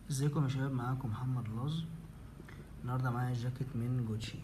ازيكم يا شباب معاكم محمد لاز النهارده معايا جاكيت من جوتشي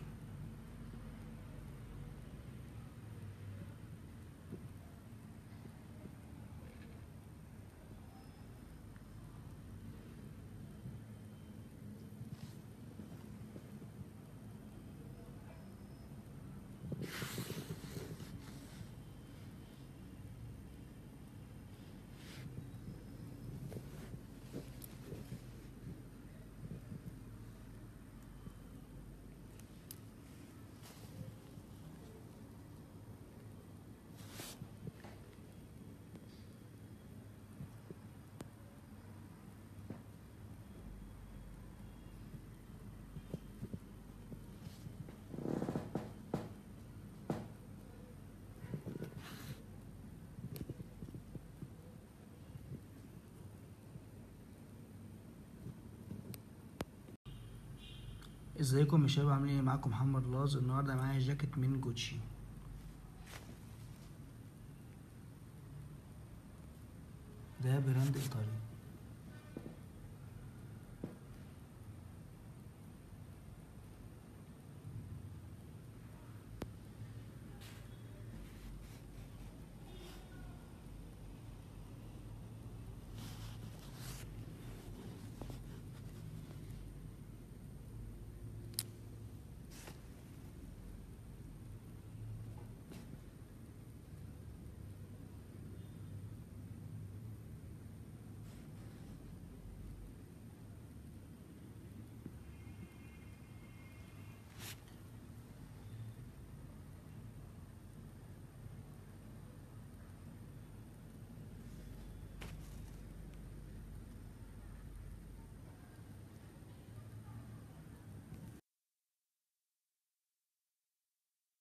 ازيكم يا شباب عاملين ايه معاكم محمد لاز النهارده معايا جاكيت من جوتشي ده براند ايطالي